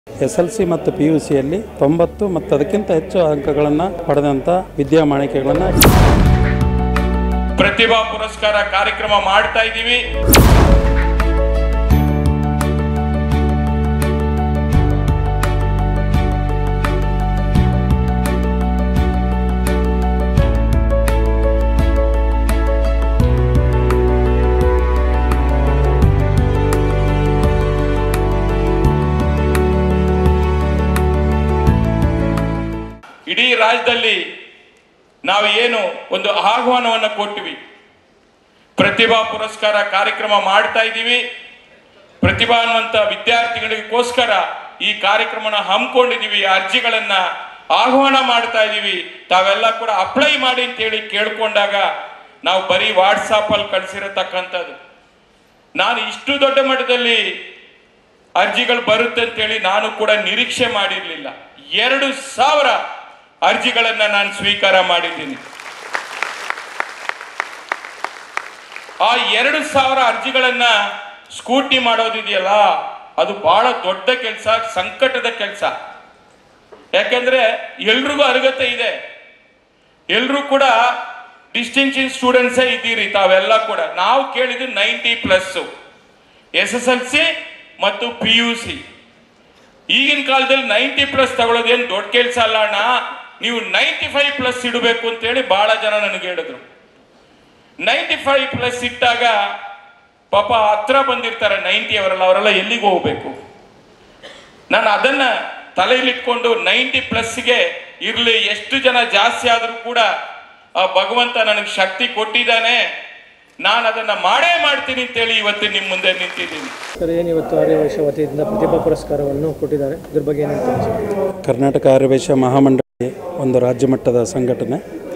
S L C ಮತ್ತು P U ಸಿಯಲ್ಲಿ ತೊಂಬತ್ತು ಮತ್ತು ಅದಕ್ಕಿಂತ ಹೆಚ್ಚು ಅಂಕಗಳನ್ನು ಪಡೆದಂಥ ವಿದ್ಯಾಮಾಣಿಕೆಗಳನ್ನು ಪ್ರತಿಭಾ ಪುರಸ್ಕಾರ ಕಾರ್ಯಕ್ರಮ ಮಾಡ್ತಾ ಇದ್ದೀವಿ ಇಡೀ ರಾಜ್ಯದಲ್ಲಿ ನಾವು ಏನು ಒಂದು ಆಹ್ವಾನವನ್ನು ಕೊಟ್ಟಿವಿ ಪ್ರತಿಭಾ ಪುರಸ್ಕಾರ ಕಾರ್ಯಕ್ರಮ ಮಾಡ್ತಾ ಇದ್ದೀವಿ ಪ್ರತಿಭಾನ್ವಂತ ವಿದ್ಯಾರ್ಥಿಗಳಿಗೋಸ್ಕರ ಈ ಕಾರ್ಯಕ್ರಮನ ಹಮ್ಮಿಕೊಂಡಿದ್ದೀವಿ ಅರ್ಜಿಗಳನ್ನ ಆಹ್ವಾನ ಮಾಡ್ತಾ ಇದ್ದೀವಿ ತಾವೆಲ್ಲ ಕೂಡ ಅಪ್ಲೈ ಮಾಡಿ ಅಂತೇಳಿ ಕೇಳ್ಕೊಂಡಾಗ ನಾವು ಬರೀ ವಾಟ್ಸಾಪ್ ಅಲ್ಲಿ ಕಳಿಸಿರತಕ್ಕಂಥದ್ದು ನಾನು ಇಷ್ಟು ದೊಡ್ಡ ಮಟ್ಟದಲ್ಲಿ ಅರ್ಜಿಗಳು ಬರುತ್ತೆ ಅಂತೇಳಿ ನಾನು ಕೂಡ ನಿರೀಕ್ಷೆ ಮಾಡಿರಲಿಲ್ಲ ಎರಡು ಸಾವಿರ ಅರ್ಜಿಗಳನ್ನ ನಾನು ಸ್ವೀಕಾರ ಮಾಡಿದ್ದೀನಿ ಆ ಎರಡು ಸಾವಿರ ಅರ್ಜಿಗಳನ್ನ ಸ್ಕೂಟಿ ಮಾಡೋದಿದೆಯಲ್ಲ ಅದು ಬಹಳ ದೊಡ್ಡ ಕೆಲಸ ಸಂಕಟದ ಕೆಲಸ ಯಾಕೆಂದ್ರೆ ಎಲ್ರಿಗೂ ಅರ್ಹತೆ ಇದೆ ಎಲ್ರೂ ಕೂಡ ಡಿಸ್ಟಿಂಕ್ಷನ್ ಸ್ಟೂಡೆಂಟ್ಸೇ ಇದ್ದೀರಿ ತಾವೆಲ್ಲ ಕೂಡ ನಾವು ಕೇಳಿದ್ದು ninety plus S S L C ಮತ್ತು ಪಿ ಯು ಸಿ ಈಗಿನ ಕಾಲದಲ್ಲಿ ನೈಂಟಿ ಪ್ಲಸ್ ತಗೊಳ್ಳೋದೇನು ದೊಡ್ಡ ಕೆಲಸ ಅಲ್ಲ ಅಣ್ಣ ನೀವು ನೈಂಟಿ ಫೈವ್ ಪ್ಲಸ್ ಇಡಬೇಕು ಅಂತೇಳಿ ಬಹಳ ಜನ ನನಗೆ ಹೇಳಿದ್ರು ನೈಂಟಿ ಫೈವ್ ಪ್ಲಸ್ ಇಟ್ಟಾಗ ಪಾಪ ಹತ್ರ ಬಂದಿರ್ತಾರೆ ನೈಂಟಿ ಅವರೆಲ್ಲ ಅವರೆಲ್ಲ ಎಲ್ಲಿಗೆ ಹೋಗ್ಬೇಕು ನಾನು ಅದನ್ನ ತಲೆಯಲ್ಲಿಟ್ಕೊಂಡು ನೈಂಟಿ ಪ್ಲಸ್ಗೆ ಇರಲಿ ಎಷ್ಟು ಜನ ಜಾಸ್ತಿ ಆದರೂ ಕೂಡ ಆ ಭಗವಂತ ನನಗೆ ಶಕ್ತಿ ಕೊಟ್ಟಿದ್ದಾನೆ ನಾನು ಅದನ್ನ ಮಾಡೇ ಮಾಡ್ತೀನಿ ಅಂತೇಳಿ ಇವತ್ತು ನಿಮ್ಮ ಮುಂದೆ ನಿಂತಿದ್ದೀನಿ ಸರ್ ಏನು ಇವತ್ತು ಆರ್ಯವೈಶ್ಯ ವತಿಯಿಂದ ಪ್ರತಿಭಾ ಪುರಸ್ಕಾರವನ್ನು ಕೊಟ್ಟಿದ್ದಾರೆ ಇದ್ರ ಬಗ್ಗೆ ಏನಂತ ಅನ್ಸುತ್ತೆ? ಕರ್ನಾಟಕ ಆರ್ಯವೈಶ್ಯ ಮಹಾಮಂಡಳಿ ಒಂದು ರಾಜ್ಯ ಮಟ್ಟದ ಸಂಘಟನೆ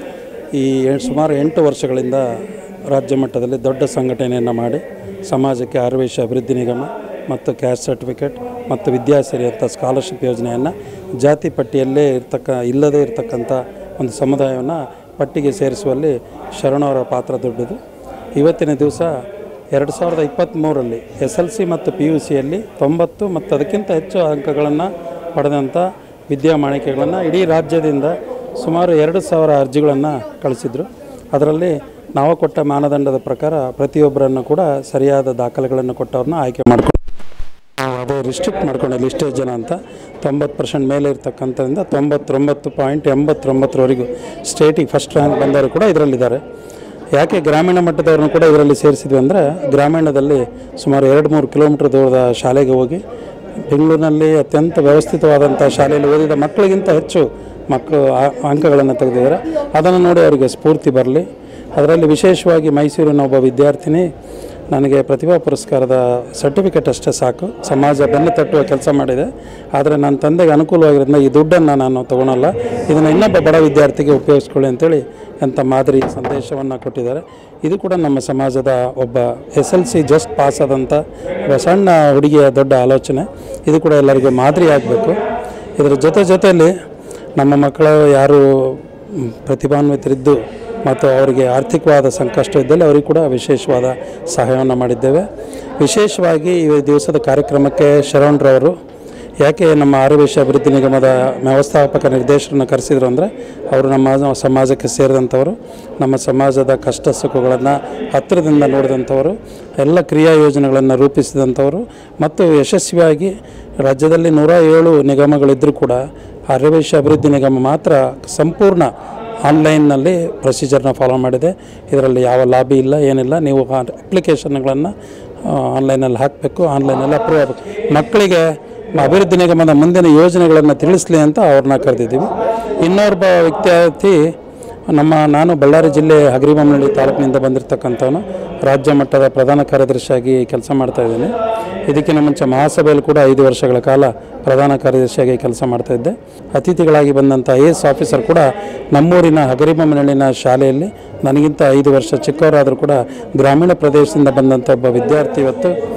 ಈ ಎ- ಸುಮಾರು ಎಂಟು ವರ್ಷಗಳಿಂದ ರಾಜ್ಯ ಮಟ್ಟದಲ್ಲಿ ದೊಡ್ಡ ಸಂಘಟನೆಯನ್ನು ಮಾಡಿ ಸಮಾಜಕ್ಕೆ ಆರ್ಯವೈಶ್ಯ ಅಭಿವೃದ್ಧಿ ನಿಗಮ ಮತ್ತು ಕ್ಯಾಸ್ಟ್ ಸರ್ಟಿಫಿಕೇಟ್ ಮತ್ತು ವಿದ್ಯಾಸಿರಿ ಅಂತ ಸ್ಕಾಲರ್ಶಿಪ್ ಯೋಜನೆಯನ್ನು ಜಾತಿ ಪಟ್ಟಿಯಲ್ಲೇ ಇರ್ತಕ್ಕ ಇಲ್ಲದೇ ಇರತಕ್ಕಂಥ ಒಂದು ಸಮುದಾಯವನ್ನು ಪಟ್ಟಿಗೆ ಸೇರಿಸುವಲ್ಲಿ ಶರಣವರ ಪಾತ್ರ ದೊಡ್ಡದು ಇವತ್ತಿನ ದಿವಸ ಎರಡು ಸಾವಿರದ ಇಪ್ಪತ್ತ್ಮೂರರಲ್ಲಿ ಎಸ್ ಎಲ್ ಸಿ ಮತ್ತು ಪಿ ಯು ಸಿಯಲ್ಲಿ ತೊಂಬತ್ತು ಮತ್ತು ಅದಕ್ಕಿಂತ ಹೆಚ್ಚು ಅಂಕಗಳನ್ನು ಪಡೆದಂಥ ವಿದ್ಯಾಮಾಣಿಕೆಗಳನ್ನು ಇಡೀ ರಾಜ್ಯದಿಂದ ಸುಮಾರು ಎರಡು ಸಾವಿರ ಅರ್ಜಿಗಳನ್ನು ಕಳಿಸಿದರು ಅದರಲ್ಲಿ ನಾವು ಕೊಟ್ಟ ಮಾನದಂಡದ ಪ್ರಕಾರ ಪ್ರತಿಯೊಬ್ಬರನ್ನು ಕೂಡ ಸರಿಯಾದ ದಾಖಲೆಗಳನ್ನು ಕೊಟ್ಟವ್ರನ್ನ ಆಯ್ಕೆ ಮಾಡ್ಕೊಂಡು ನಾವು ಅದೇ ರಿಸ್ಟ್ರಿಕ್ಟ್ ಮಾಡ್ಕೊಂಡಿಲ್ಲ ಇಷ್ಟೇ ಜನ ಅಂತ ತೊಂಬತ್ತು ಪರ್ಸೆಂಟ್ ಮೇಲೆ ಇರ್ತಕ್ಕಂಥದ್ರಿಂದ ತೊಂಬತ್ತೊಂಬತ್ತು ಪಾಯಿಂಟ್ ಎಂಬತ್ತೊಂಬತ್ತರವರೆಗೂ ಸ್ಟೇಟಿಗೆ ಫಸ್ಟ್ ರ್ಯಾಂಕ್ ಬಂದವರು ಕೂಡ ಇದರಲ್ಲಿದ್ದಾರೆ ಯಾಕೆ ಗ್ರಾಮೀಣ ಮಟ್ಟದವ್ರನ್ನ ಕೂಡ ಇದರಲ್ಲಿ ಸೇರಿಸಿದ್ವಿ ಅಂದರೆ ಗ್ರಾಮೀಣದಲ್ಲಿ ಸುಮಾರು ಎರಡು ಮೂರು ಕಿಲೋಮೀಟ್ರ್ ದೂರದ ಶಾಲೆಗೆ ಹೋಗಿ ಬೆಂಗಳೂರಿನಲ್ಲಿ ಅತ್ಯಂತ ವ್ಯವಸ್ಥಿತವಾದಂಥ ಶಾಲೆಯಲ್ಲಿ ಓದಿದ ಮಕ್ಕಳಿಗಿಂತ ಹೆಚ್ಚು ಮಕ್ಕಳು ಆ- ಅಂಕಗಳನ್ನು ತೆಗೆದಿದ್ದಾರೆ ಅದನ್ನು ನೋಡಿ ಅವರಿಗೆ ಸ್ಫೂರ್ತಿ ಬರಲಿ ಅದರಲ್ಲಿ ವಿಶೇಷವಾಗಿ ಮೈಸೂರಿನ ಒಬ್ಬ ವಿದ್ಯಾರ್ಥಿನಿ ನನಗೆ ಪ್ರತಿಭಾ ಪುರಸ್ಕಾರದ ಸರ್ಟಿಫಿಕೇಟ್ ಅಷ್ಟೇ ಸಾಕು ಸಮಾಜ ಬೆನ್ನು ತಟ್ಟುವ ಕೆಲಸ ಮಾಡಿದೆ ಆದರೆ ನನ್ನ ತಂದೆಗೆ ಅನುಕೂಲವಾಗಿರೋದ್ರಿಂದ ಈ ದುಡ್ಡನ್ನು ನಾನು ತೊಗೊಳಲ್ಲ ಇದನ್ನು ಇನ್ನೊಬ್ಬ ಬಡ ವಿದ್ಯಾರ್ಥಿಗೆ ಉಪಯೋಗಿಸ್ಕೊಳ್ಳಿ ಅಂತೇಳಿ ಎಂಥ ಮಾದರಿ ಸಂದೇಶವನ್ನು ಕೊಟ್ಟಿದ್ದಾರೆ ಇದು ಕೂಡ ನಮ್ಮ ಸಮಾಜದ ಒಬ್ಬ S L C just pass ಆದಂಥ ಒಬ್ಬ ಸಣ್ಣ ಹುಡುಗಿಯ ದೊಡ್ಡ ಆಲೋಚನೆ ಇದು ಕೂಡ ಎಲ್ಲರಿಗೂ ಮಾದರಿ ಆಗಬೇಕು ಇದರ ಜೊತೆ ಜೊತೆಯಲ್ಲಿ ನಮ್ಮ ಮಕ್ಕಳು ಯಾರು ಮ್, ಪ್ರತಿಭಾನ್ವಿತರಿದ್ದು ಮತ್ತು ಅವರಿಗೆ ಆರ್ಥಿಕವಾದ ಸಂಕಷ್ಟ ಇದ್ದಲ್ಲಿ ಅವರಿಗೆ ಕೂಡ ವಿಶೇಷವಾದ ಸಹಾಯವನ್ನು ಮಾಡಿದ್ದೇವೆ ವಿಶೇಷವಾಗಿ ಈ ದಿವಸದ ಕಾರ್ಯಕ್ರಮಕ್ಕೆ ಶರಣ್ರವರು ಯಾಕೆ ನಮ್ಮ ಆರ್ಯವೈಶ್ಯ ಅಭಿವೃದ್ಧಿ ನಿಗಮದ ವ್ಯವಸ್ಥಾಪಕ ನಿರ್ದೇಶಕರನ್ನು ಕರೆಸಿದ್ರು ಅಂದರೆ ಅವರು ನಮ್ಮ ಸಮಾಜಕ್ಕೆ ಸೇರಿದಂಥವರು ನಮ್ಮ ಸಮಾಜದ ಕಷ್ಟ ಸುಖಗಳನ್ನು ಹತ್ತಿರದಿಂದ ನೋಡಿದಂಥವರು ಎಲ್ಲ ಕ್ರಿಯಾ ಯೋಜನೆಗಳನ್ನು ರೂಪಿಸಿದಂಥವರು ಮತ್ತು ಯಶಸ್ವಿಯಾಗಿ ರಾಜ್ಯದಲ್ಲಿ ನೂರ ಏಳು ನಿಗಮಗಳಿದ್ದರೂ ಕೂಡ ಆರ್ಯವೈಶ್ಯ ಅಭಿವೃದ್ಧಿ ನಿಗಮ ಮಾತ್ರ ಸಂಪೂರ್ಣ ಆನ್ಲೈನ್ನಲ್ಲಿ ಪ್ರೊಸೀಜರ್ನ ಫಾಲೋ ಮಾಡಿದೆ ಇದರಲ್ಲಿ ಯಾವ ಲಾಬಿ ಇಲ್ಲ ಏನಿಲ್ಲ ನೀವು ಅಪ್ಲಿಕೇಶನ್ಗಳನ್ನು ಆನ್ಲೈನಲ್ಲಿ ಹಾಕಬೇಕು ಆನ್ಲೈನಲ್ಲಿ ಅಪ್ರೂವ್ ಆಗಬೇಕು ಮಕ್ಕಳಿಗೆ ಅಭಿವೃದ್ಧಿ ನಿಗಮದ ಮುಂದಿನ ಯೋಜನೆಗಳನ್ನು ತಿಳಿಸ್ಲಿ ಅಂತ ಅವ್ರನ್ನ ಕರೆದಿದ್ದೀವಿ ಇನ್ನೊಬ್ಬ ವಿದ್ಯಾರ್ಥಿ ನಮ್ಮ ನಾನು ಬಳ್ಳಾರಿ ಜಿಲ್ಲೆ ಹಗರಿಬೊಮ್ಮನಹಳ್ಳಿ ತಾಲೂಕಿನಿಂದ ಬಂದಿರತಕ್ಕಂಥವನು ರಾಜ್ಯ ಮಟ್ಟದ ಪ್ರಧಾನ ಕಾರ್ಯದರ್ಶಿಯಾಗಿ ಕೆಲಸ ಮಾಡ್ತಾ ಇದ್ದೀನಿ ಇದಕ್ಕಿಂತ ಮುಂಚೆ ಮಹಾಸಭೆಯಲ್ಲಿ ಕೂಡ ಐದು ವರ್ಷಗಳ ಕಾಲ ಪ್ರಧಾನ ಕಾರ್ಯದರ್ಶಿಯಾಗಿ ಕೆಲಸ ಮಾಡ್ತಾ ಇದ್ದೆ ಅತಿಥಿಗಳಾಗಿ ಬಂದಂಥ ಐ ಎಸ್ ಆಫೀಸರ್ ಕೂಡ ನಮ್ಮೂರಿನ ಹಗರಿಬೊಮ್ಮನಹಳ್ಳಿನ ಶಾಲೆಯಲ್ಲಿ ನನಗಿಂತ ಐದು ವರ್ಷ ಚಿಕ್ಕವರಾದರೂ ಕೂಡ ಗ್ರಾಮೀಣ ಪ್ರದೇಶದಿಂದ ಬಂದಂಥ ಒಬ್ಬ ವಿದ್ಯಾರ್ಥಿ ಇವತ್ತು ಆ,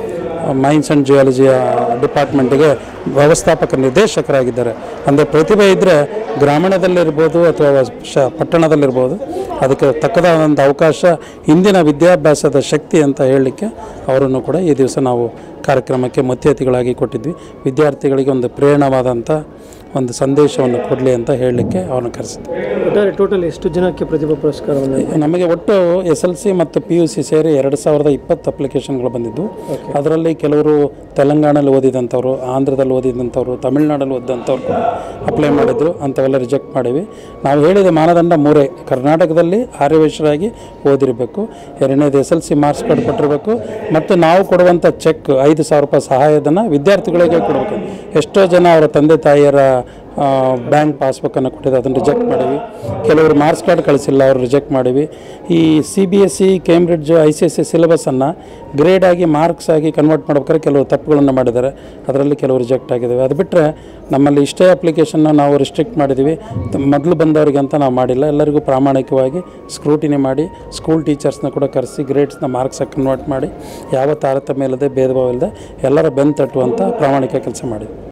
ಮೈನ್ಸ್ ಆ್ಯಂಡ್ ಜಿಯಾಲಜಿಯ ಡಿಪಾರ್ಟ್ಮೆಂಟಿಗೆ ವ್ಯವಸ್ಥಾಪಕ ನಿರ್ದೇಶಕರಾಗಿದ್ದಾರೆ ಅಂದರೆ ಪ್ರತಿಭೆ ಇದ್ದರೆ ಗ್ರಾಮೀಣದಲ್ಲಿರ್ಬೋದು ಅಥವಾ ಶ ಪಟ್ಟಣದಲ್ಲಿರ್ಬೋದು ಅದಕ್ಕೆ ತಕ್ಕದಾದಂಥ ಅವಕಾಶ ಇಂದಿನ ವಿದ್ಯಾಭ್ಯಾಸದ ಶಕ್ತಿ ಅಂತ ಹೇಳಲಿಕ್ಕೆ ಅವರನ್ನು ಕೂಡ ಈ ದಿವಸ ನಾವು ಕಾರ್ಯಕ್ರಮಕ್ಕೆ ಮುಖ್ಯ ಅತಿಥಿಗಳಾಗಿ ಕೊಟ್ಟಿದ್ವಿ ವಿದ್ಯಾರ್ಥಿಗಳಿಗೆ ಒಂದು ಪ್ರೇರಣವಾದಂಥ ಒಂದು ಸಂದೇಶವನ್ನು ಕೊಡಲಿ ಅಂತ ಹೇಳಲಿಕ್ಕೆ ಅವ್ರನ್ನ ಕರೆಸಿದ್ವಿ ಒಟ್ಟಾರೆ ಟೋಟಲ್ ಎಷ್ಟು ಜನಕ್ಕೆ ಪ್ರತಿಭಾ ಪುರಸ್ಕಾರವನ್ನು ನಮಗೆ ಒಟ್ಟು ಎಸ್ ಎಲ್ ಸಿ ಮತ್ತು ಪಿ ಯು ಸಿ ಸೇರಿ ಎರಡು ಸಾವಿರದ ಇಪ್ಪತ್ತು ಅಪ್ಲಿಕೇಶನ್ಗಳು ಬಂದಿದ್ದು ಅದರಲ್ಲಿ ಕೆಲವರು ತೆಲಂಗಾಣದಲ್ಲಿ ಓದಿದಂಥವ್ರು ಆಂಧ್ರದಲ್ಲಿ ಓದಿದಂಥವ್ರು ತಮಿಳ್ನಾಡಲ್ಲಿ ಓದಿದಂಥವ್ರು ಕೂಡ ಅಪ್ಲೈ ಮಾಡಿದ್ರು ಅಂಥವೆಲ್ಲ ರಿಜೆಕ್ಟ್ ಮಾಡೀವಿ ನಾವು ಹೇಳಿದ ಮಾನದಂಡ ಮೂರೇ ಕರ್ನಾಟಕದಲ್ಲಿ ಆರ್ಯವೈಶ್ಯರಾಗಿ ಓದಿರಬೇಕು ಎರಡನೇದು S L C marks card ಕೊಟ್ಟಿರಬೇಕು ಮತ್ತು ನಾವು ಕೊಡುವಂಥ ಚೆಕ್ ಐದು ಸಾವಿರ ರೂಪಾಯಿ ಸಹಾಯಧನ ವಿದ್ಯಾರ್ಥಿಗಳಿಗೆ ಕೊಡಬೇಕು ಎಷ್ಟೋ ಜನ ಅವರ ತಂದೆ ತಾಯಿಯರ ಬ್ಯಾಂಕ್ ಪಾಸ್ಬುಕ್ಕನ್ನು ಕೊಟ್ಟಿದ್ದು ಅದನ್ನು ರಿಜೆಕ್ಟ್ ಮಾಡೀವಿ ಕೆಲವರು ಮಾರ್ಕ್ಸ್ ಕಾರ್ಡ್ ಕಳಿಸಿಲ್ಲ ಅವರು ರಿಜೆಕ್ಟ್ ಮಾಡೀವಿ ಈ C B S C Cambridge I C S C ಸಿಲೆಬಸನ್ನು ಗ್ರೇಡ್ ಆಗಿ ಮಾರ್ಕ್ಸ್ ಆಗಿ ಕನ್ವರ್ಟ್ ಮಾಡ್ಬೇಕಾದ್ರೆ ಕೆಲವು ತಪ್ಪುಗಳನ್ನು ಮಾಡಿದ್ದಾರೆ ಅದರಲ್ಲಿ ಕೆಲವು ರಿಜೆಕ್ಟ್ ಆಗಿದ್ದಾವೆ ಅದು ಬಿಟ್ಟರೆ ನಮ್ಮಲ್ಲಿ ಇಷ್ಟೇ ಅಪ್ಲಿಕೇಶನ್ನ ನಾವು ರಿಸ್ಟ್ರಿಕ್ಟ್ ಮಾಡಿದ್ದೀವಿ ತ- ಮೊದಲು ಬಂದವರಿಗೆ ಅಂತ ನಾವು ಮಾಡಿಲ್ಲ ಎಲ್ಲರಿಗೂ ಪ್ರಾಮಾಣಿಕವಾಗಿ ಸ್ಕ್ರೂಟಿನಿ ಮಾಡಿ ಸ್ಕೂಲ್ ಟೀಚರ್ಸ್ನ ಕೂಡ ಕರೆಸಿ ಗ್ರೇಡ್ಸ್ನ ಮಾರ್ಕ್ಸಾಗಿ ಕನ್ವರ್ಟ್ ಮಾಡಿ ಯಾವ ತಾರತಮ್ಯ ಇಲ್ಲದೆ ಭೇದ ಭಾವ ಇಲ್ಲದೆ ಎಲ್ಲರ ಬೆನ್ನು ತಟ್ಟುವಂಥ ಪ್ರಾಮಾಣಿಕ ಕೆಲಸ ಮಾಡಿದ್ವಿ